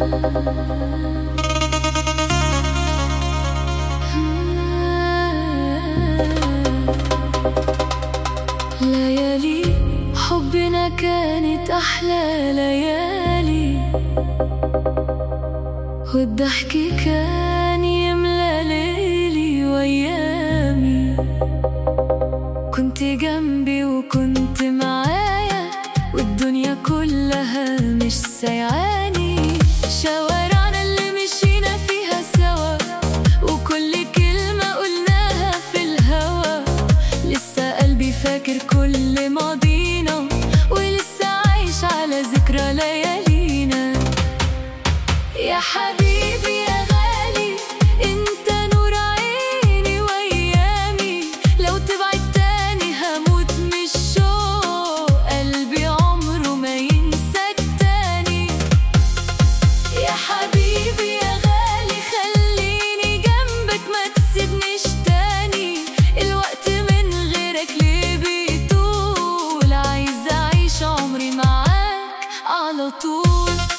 ليالي حبنا كانت أحلى ليالي والضحك كان يملى ليلي وأيامي كنت جنبي وكنت معايا والدنيا كلها مش سايعاني شوارعنا اللي مشينا فيها سوا وكل كلمة قلناها في الهوا لسه قلبي فاكر كل ماضينا ولسه عايش على ذكرى ليالينا يا حبيبي يا غالي انت نور عيني وايامي لو تبعد تاني هموت من الشوق قلبي عمره ما ينساك تاني يا حبيبي يا غالي خليني جنبك ما تسيبنيش تاني الوقت من غيرك ليه بيطول عايزة أعيش عمري معاك على طول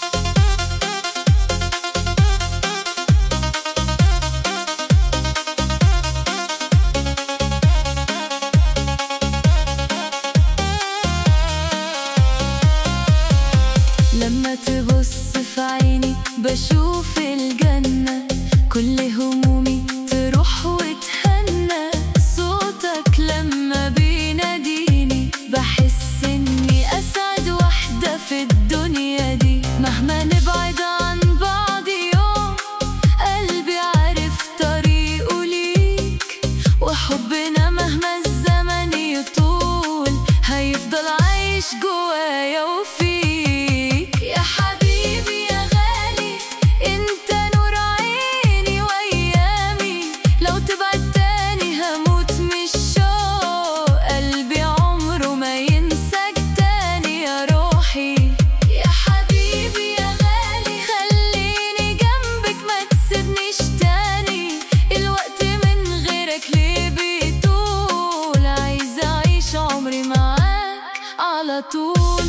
لما تبص في عيني بشوف الجنة كل همومي تروح وتهنى صوتك لما بيناديني بحس اني اسعد واحدة في الدنيا دي مهما نبعد عن بعض يوم قلبي عارف طريقه ليك وحبنا مهما الزمن يطول هيفضل عايش جوايا وفيك يا حبيبي يا غالي انت نور عيني وايامي لو تبعد تاني هموت من الشوق قلبي عمره ما ينساك تاني يا روحي يا حبيبي يا غالي خليني جنبك ما تسيبنيش تاني الوقت من غيرك ليه بيطول عايزة أعيش عمري معاك على طول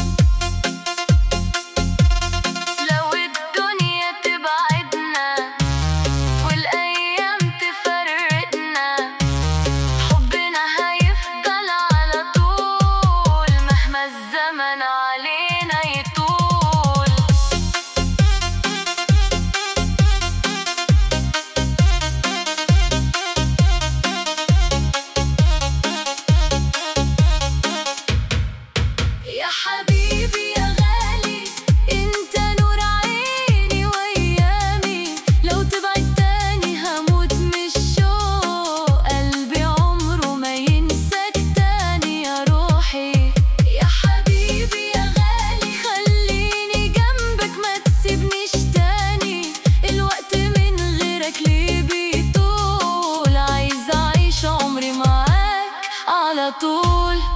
لو الدنيا تبعدنا والأيام تفرقنا حبنا هيفضل على طول مهما الزمن علينا يطول يا حبيبي يا غالي انت نور عيني وايامي لو تبعد تاني هموت من الشوق قلبي عمره ما ينساك تاني يا روحي يا حبيبي يا غالي خليني جنبك ما تسيبنيش تاني الوقت من غيرك ليه بيطول عايزة أعيش عمري معاك على طول